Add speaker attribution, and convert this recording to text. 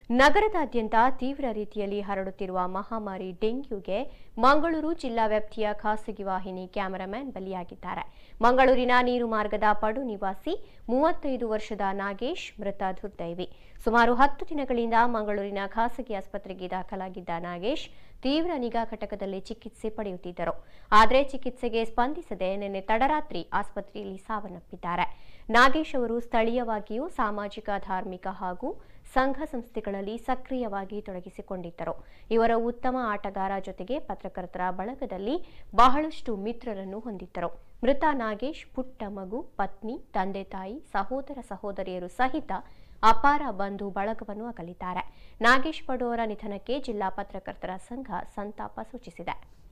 Speaker 1: ನಗರದಾದ್ಯಂತ ತೀವ್ರ ರೀತಿಯಲ್ಲಿ ಹರಡುತ್ತಿರುವ ಮಹಾಮಾರಿ ಡೆಂಗ್ಯೂಗೆ ಮಂಗಳೂರು ಜಿಲ್ಲಾ ವ್ಯಾಪ್ತಿಯ ಖಾಸಗಿ ವಾಹಿನಿ ಕ್ಯಾಮರಾಮ್ಯಾನ್ ಬಲಿಯಾಗಿದ್ದಾರೆ ಮಂಗಳೂರಿನ ನೀರು ಮಾರ್ಗದ ಪಡು ನಿವಾಸಿ ಮೂವತ್ತೈದು ವರ್ಷದ ನಾಗೇಶ್ ಮೃತ ದುರ್ದೈವಿ ಸುಮಾರು ಹತ್ತು ದಿನಗಳಿಂದ ಮಂಗಳೂರಿನ ಖಾಸಗಿ ಆಸ್ಪತ್ರೆಗೆ ದಾಖಲಾಗಿದ್ದ ನಾಗೇಶ್ ತೀವ್ರ ನಿಗಾ ಘಟಕದಲ್ಲಿ ಚಿಕಿತ್ಸೆ ಪಡೆಯುತ್ತಿದ್ದರು ಆದರೆ ಚಿಕಿತ್ಸೆಗೆ ಸ್ಪಂದಿಸದೆ ನಿನ್ನೆ ತಡರಾತ್ರಿ ಆಸ್ಪತ್ರೆಯಲ್ಲಿ ಸಾವನ್ನಪ್ಪಿದ್ದಾರೆ ನಾಗೇಶ್ ಅವರು ಸ್ಥಳೀಯವಾಗಿಯೂ ಸಾಮಾಜಿಕ ಧಾರ್ಮಿಕ ಹಾಗೂ ಸಂಘ ಸಂಸ್ಥೆಗಳಲ್ಲಿ ಸಕ್ರಿಯವಾಗಿ ತೊಡಗಿಸಿಕೊಂಡಿದ್ದರು ಇವರ ಉತ್ತಮ ಆಟಗಾರ ಜೊತೆಗೆ ಪತ್ರಕರ್ತರ ಬಳಗದಲ್ಲಿ ಬಹಳಷ್ಟು ಮಿತ್ರರನ್ನು ಹೊಂದಿದ್ದರು ಮೃತ ನಾಗೇಶ್ ಪುಟ್ಟ ಮಗು ಪತ್ನಿ ತಂದೆ ತಾಯಿ ಸಹೋದರ ಸಹೋದರಿಯರು ಸಹಿತ ಅಪಾರ ಬಂಧು ಬಳಗವನ್ನು ಅಗಲಿದ್ದಾರೆ ನಾಗೇಶ್ ಪಡು ಅವರ ನಿಧನಕ್ಕೆ ಜಿಲ್ಲಾ ಪತ್ರಕರ್ತರ ಸಂಘ ಸಂತಾಪ ಸೂಚಿಸಿದೆ